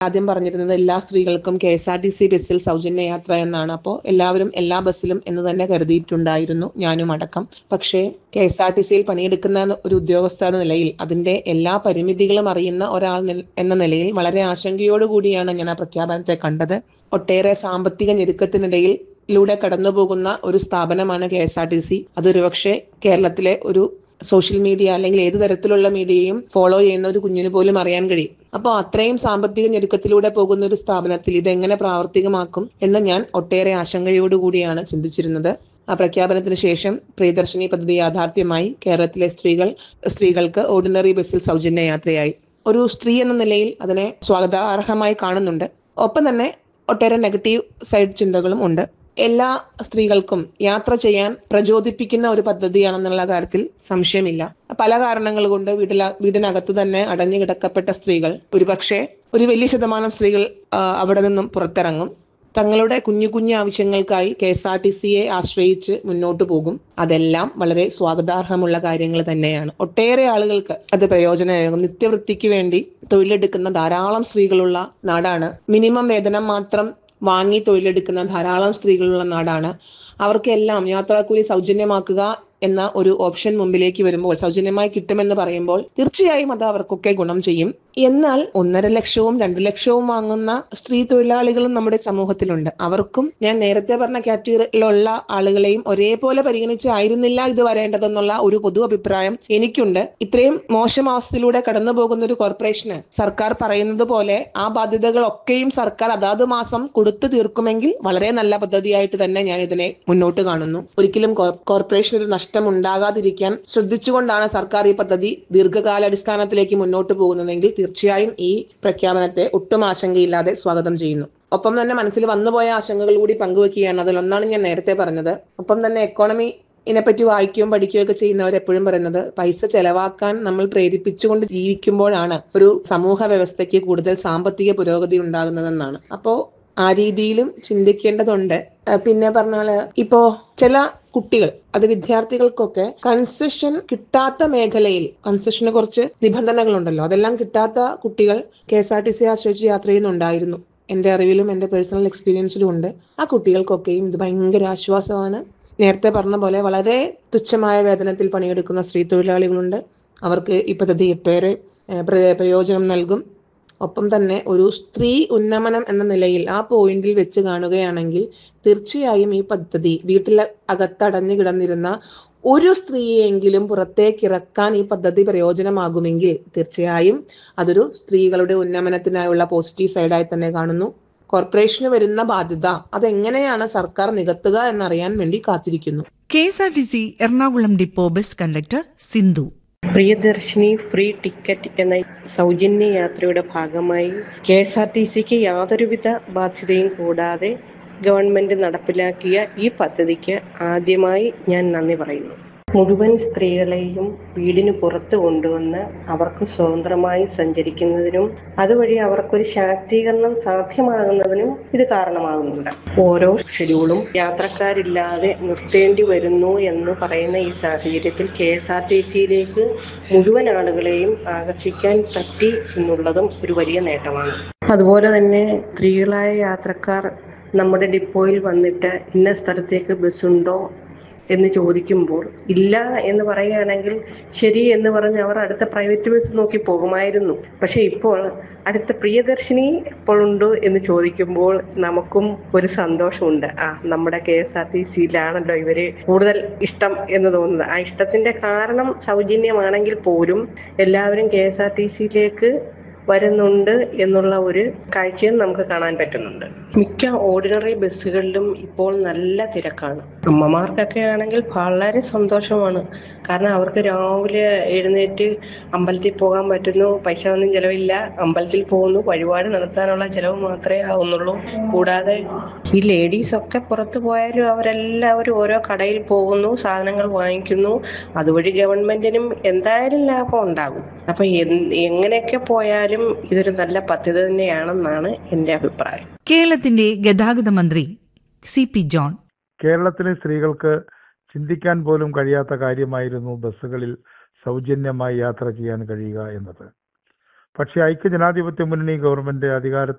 ആദ്യം പറഞ്ഞിരുന്നത് എല്ലാ സ്ത്രീകൾക്കും K S R T C ബസ്സിൽ സൗജന്യ യാത്ര എന്നാണ് അപ്പോൾ എല്ലാവരും എല്ലാ ബസ്സിലും എന്ന് തന്നെ കരുതിയിട്ടുണ്ടായിരുന്നു ഞാനും അടക്കം പക്ഷേ കെ എസ് ആർ ടി സിയിൽ പണിയെടുക്കുന്ന ഒരു ഉദ്യോഗസ്ഥ എന്ന നിലയിൽ അതിന്റെ എല്ലാ പരിമിതികളും അറിയുന്ന ഒരാൾ നി- എന്ന നിലയിൽ വളരെ ആശങ്കയോടുകൂടിയാണ് ഞാൻ ആ പ്രഖ്യാപനത്തെ കണ്ടത് ഒട്ടേറെ സാമ്പത്തിക ഞെരുക്കത്തിനിടയിൽ ലൂടെ കടന്നുപോകുന്ന ഒരു സ്ഥാപനമാണ് K S R T C അതൊരുപക്ഷെ കേരളത്തിലെ ഒരു സോഷ്യൽ മീഡിയ അല്ലെങ്കിൽ ഏത് തരത്തിലുള്ള മീഡിയയും ഫോളോ ചെയ്യുന്ന ഒരു കുഞ്ഞിന് പോലും അറിയാൻ കഴിയും അപ്പോൾ അത്രയും സാമ്പത്തിക ഞെരുക്കത്തിലൂടെ പോകുന്ന ഒരു സ്ഥാപനത്തിൽ ഇതെങ്ങനെ പ്രാവർത്തികമാക്കും എന്ന് ഞാൻ ഒട്ടേറെ ആശങ്കയോടുകൂടിയാണ് ചിന്തിച്ചിരുന്നത് ആ പ്രഖ്യാപനത്തിന് ശേഷം പ്രിയദർശിനി പദ്ധതി യാഥാർത്ഥ്യമായി കേരളത്തിലെ സ്ത്രീകൾ സ്ത്രീകൾക്ക് ഓർഡിനറി ബസ്സിൽ സൗജന്യ യാത്രയായി ഒരു സ്ത്രീ എന്ന നിലയിൽ അതിനെ സ്വാഗതാർഹമായി കാണുന്നുണ്ട് ഒപ്പം തന്നെ ഒട്ടേറെ നെഗറ്റീവ് സൈഡ് ചിന്തകളും ഉണ്ട് എല്ലാ സ്ത്രീകൾക്കും യാത്ര ചെയ്യാൻ പ്രചോദിപ്പിക്കുന്ന ഒരു പദ്ധതിയാണെന്നുള്ള കാര്യത്തിൽ സംശയമില്ല പല കാരണങ്ങൾ കൊണ്ട് വീട്ടില വീടിനകത്ത് തന്നെ അടഞ്ഞു കിടക്കപ്പെട്ട സ്ത്രീകൾ ഒരുപക്ഷെ ഒരു വലിയ ശതമാനം സ്ത്രീകൾ ആ, അവിടെ നിന്നും പുറത്തിറങ്ങും തങ്ങളുടെ കുഞ്ഞു കുഞ്ഞു ആവശ്യങ്ങൾക്കായി കെ എസ് ആർ ടി സിയെ ആശ്രയിച്ച് മുന്നോട്ട് പോകും അതെല്ലാം വളരെ സ്വാഗതാർഹമുള്ള കാര്യങ്ങൾ തന്നെയാണ് ഒട്ടേറെ ആളുകൾക്ക് അത് പ്രയോജനമാകും നിത്യവൃത്തിക്ക് വേണ്ടി തൊഴിലെടുക്കുന്ന ധാരാളം സ്ത്രീകളുള്ള നാടാണ് മിനിമം വേതനം മാത്രം വാങ്ങി തൊഴിലെടുക്കുന്ന ധാരാളം സ്ത്രീകളുള്ള നാടാണ് അവർക്കെല്ലാം യാത്രാക്കൂലി സൗജന്യമാക്കുക എന്ന ഒരു ഓപ്ഷൻ മുമ്പിലേക്ക് വരുമ്പോൾ സൗജന്യമായി കിട്ടുമെന്ന് പറയുമ്പോൾ തീർച്ചയായും അത് അവർക്കൊക്കെ ഗുണം ചെയ്യും എന്നാൽ ഒന്നര ലക്ഷവും രണ്ട് ലക്ഷവും വാങ്ങുന്ന സ്ത്രീ തൊഴിലാളികളും നമ്മുടെ സമൂഹത്തിലുണ്ട് അവർക്കും ഞാൻ നേരത്തെ പറഞ്ഞ കാറ്റഗറിയിലുള്ള ആളുകളെയും ഒരേപോലെ പരിഗണിച്ചായിരുന്നില്ല ഇത് വരേണ്ടതെന്നുള്ള ഒരു പൊതു അഭിപ്രായം എനിക്കുണ്ട് ഇത്രയും മോശം അവസ്ഥയിലൂടെ കടന്നു പോകുന്ന ഒരു കോർപ്പറേഷന് സർക്കാർ പറയുന്നത് പോലെ ആ ബാധ്യതകളൊക്കെയും സർക്കാർ അതാത് മാസം കൊടുത്തു തീർക്കുമെങ്കിൽ വളരെ നല്ല പദ്ധതിയായിട്ട് തന്നെ ഞാൻ ഇതിനെ മുന്നോട്ട് കാണുന്നു ഒരിക്കലും കോ- കോർപ്പറേഷൻ ഒരു നഷ്ടം ഉണ്ടാകാതിരിക്കാൻ ശ്രദ്ധിച്ചുകൊണ്ടാണ് സർക്കാർ ഈ പദ്ധതി ദീർഘകാലാടിസ്ഥാനത്തിലേക്ക് മുന്നോട്ട് പോകുന്നതെങ്കിൽ തീർച്ചയായും ഈ പ്രഖ്യാപനത്തെ ഒട്ടും ആശങ്കയില്ലാതെ സ്വാഗതം ചെയ്യുന്നു ഒപ്പം തന്നെ മനസ്സിൽ വന്നുപോയ ആശങ്കകൾ കൂടി പങ്കുവെക്കുകയാണ് അതിലൊന്നാണ് ഞാൻ നേരത്തെ പറഞ്ഞത് ഒപ്പം തന്നെ എക്കോണമി ഇതിനെപ്പറ്റി വായിക്കുകയും പഠിക്കുകയും ഒക്കെ ചെയ്യുന്നവർ എപ്പോഴും പറയുന്നത് പൈസ ചെലവാക്കാൻ നമ്മൾ പ്രേരിപ്പിച്ചുകൊണ്ട് ജീവിക്കുമ്പോഴാണ് ഒരു സമൂഹ വ്യവസ്ഥയ്ക്ക് കൂടുതൽ സാമ്പത്തിക പുരോഗതി ഉണ്ടാകുന്നതെന്നാണ് അപ്പോ ആ രീതിയിലും ചിന്തിക്കേണ്ടതുണ്ട് ആ, പിന്നെ പറഞ്ഞാല് ഇപ്പോ ചില കുട്ടികൾ അത് വിദ്യാർത്ഥികൾക്കൊക്കെ കൺസെഷൻ കിട്ടാത്ത മേഖലയിൽ കൺസെഷന് കുറച്ച് നിബന്ധനകളുണ്ടല്ലോ അതെല്ലാം കിട്ടാത്ത കുട്ടികൾ K S R T C ആശ്രയിച്ച് യാത്ര ചെയ്യുന്നുണ്ടായിരുന്നു എന്റെ അറിവിലും എന്റെ പേഴ്സണൽ എക്സ്പീരിയൻസിലും ഉണ്ട് ആ കുട്ടികൾക്കൊക്കെയും ഇത് ഭയങ്കര ആശ്വാസമാണ് നേരത്തെ പറഞ്ഞ പോലെ വളരെ തുച്ഛമായ വേതനത്തിൽ പണിയെടുക്കുന്ന സ്ത്രീ തൊഴിലാളികളുണ്ട് അവർക്ക് ഈ പദ്ധതി ഒട്ടേറെ ഏഹ്, പ്ര- പ്രയോജനം നൽകും ഒപ്പം തന്നെ ഒരു സ്ത്രീ ഉന്നമനം എന്ന നിലയിൽ ആ പോയിന്റിൽ വെച്ച് കാണുകയാണെങ്കിൽ തീർച്ചയായും ഈ പദ്ധതി വീട്ടിൽ അകത്തടഞ്ഞു കിടന്നിരുന്ന ഒരു സ്ത്രീയെങ്കിലും പുറത്തേക്ക് ഇറക്കാൻ ഈ പദ്ധതി പ്രയോജനമാകുമെങ്കിൽ തീർച്ചയായും അതൊരു സ്ത്രീകളുടെ ഉന്നമനത്തിനായുള്ള പോസിറ്റീവ് സൈഡായി തന്നെ കാണുന്നു കോർപ്പറേഷന് വരുന്ന ബാധ്യത അതെങ്ങനെയാണ് സർക്കാർ നികത്തുക എന്നറിയാൻ വേണ്ടി കാത്തിരിക്കുന്നു K S R T C Ernakulam depot bus conductor Sindhu Priyadarshini free ticket എന്ന സൗജന്യ യാത്രയുടെ ഭാഗമായി കെ എസ് ആർ ടി സിക്ക് യാതൊരുവിധ ബാധ്യതയും കൂടാതെ ഗവൺമെന്റ് നടപ്പിലാക്കിയ ഈ പദ്ധതിക്ക് ആദ്യമായി ഞാൻ നന്ദി പറയുന്നു മുഴുവൻ സ്ത്രീകളെയും വീടിന് പുറത്ത് കൊണ്ടുവന്ന് അവർക്ക് സ്വതന്ത്രമായി സഞ്ചരിക്കുന്നതിനും അതുവഴി അവർക്കൊരു ശാക്തീകരണം സാധ്യമാകുന്നതിനും ഇത് കാരണമാകുന്നുണ്ട് ഓരോ ഷെഡ്യൂളും യാത്രക്കാരില്ലാതെ നിർത്തേണ്ടി വരുന്നു എന്ന് പറയുന്ന ഈ സാഹചര്യത്തിൽ കെ എസ് ആർ ടി സിയിലേക്ക് മുഴുവൻ ആളുകളെയും ആകർഷിക്കാൻ പറ്റി എന്നുള്ളതും ഒരു വലിയ നേട്ടമാണ് അതുപോലെ തന്നെ സ്ത്രീകളായ യാത്രക്കാർ നമ്മുടെ ഡിപ്പോയിൽ വന്നിട്ട് ഇന്ന സ്ഥലത്തേക്ക് ബസ്സുണ്ടോ എന്ന് ചോദിക്കുമ്പോൾ ഇല്ല എന്ന് പറയുകയാണെങ്കിൽ ശരി എന്ന് പറഞ്ഞ് അവർ അടുത്ത പ്രൈവറ്റ് ബസ് നോക്കി പോകുമായിരുന്നു പക്ഷെ ഇപ്പോൾ അടുത്ത പ്രിയദർശിനി എപ്പോഴുണ്ട് എന്ന് ചോദിക്കുമ്പോൾ നമുക്കും ഒരു സന്തോഷമുണ്ട് ആ നമ്മുടെ കെ എസ് ആർ ടി സിയിലാണല്ലോ ഇവര് കൂടുതൽ ഇഷ്ടം എന്ന് തോന്നുന്നത് ആ ഇഷ്ടത്തിന്റെ കാരണം സൗജന്യമാണെങ്കിൽ പോലും എല്ലാവരും കെ എസ് ആർ ടി സിയിലേക്ക് വരുന്നുണ്ട് എന്നുള്ള ഒരു കാഴ്ചയും നമുക്ക് കാണാൻ പറ്റുന്നുണ്ട് മിക്ക ഓർഡിനറി ബസ്സുകളിലും ഇപ്പോൾ നല്ല തിരക്കാണ് അമ്മമാർക്കൊക്കെ ആണെങ്കിൽ വളരെ സന്തോഷമാണ് കാരണം അവർക്ക് രാവിലെ എഴുന്നേറ്റ് അമ്പലത്തിൽ പോകാൻ പറ്റുന്നു പൈസ ഒന്നും ചിലവില്ല അമ്പലത്തിൽ പോകുന്നു വഴിപാട് നടത്താനുള്ള ചിലവ് മാത്രമേ ആവുന്നുള്ളൂ കൂടാതെ ഈ ലേഡീസ് ഒക്കെ പുറത്തു പോയാലും അവരെല്ലാവരും ഓരോ കടയിൽ പോകുന്നു സാധനങ്ങൾ വാങ്ങിക്കുന്നു അതുവഴി ഗവൺമെന്റിനും എന്തായാലും ലാഭം ഉണ്ടാകും അപ്പൊ എൻ- എങ്ങനെയൊക്കെ പോയാലും ഇതൊരു നല്ല പദ്ധതി തന്നെയാണെന്നാണ് എൻ്റെ അഭിപ്രായം കേരളത്തിന്റെ ഗതാഗത മന്ത്രി സി പി ജോൺ കേരളത്തിലെ സ്ത്രീകൾക്ക് ചിന്തിക്കാൻ പോലും കഴിയാത്ത കാര്യമായിരുന്നു ബസ്സുകളിൽ സൗജന്യമായി യാത്ര ചെയ്യാൻ കഴിയുക എന്നത് പക്ഷേ ഐക്യ ജനാധിപത്യ മുന്നണി ഗവൺമെന്റ് അധികാരത്തിൽ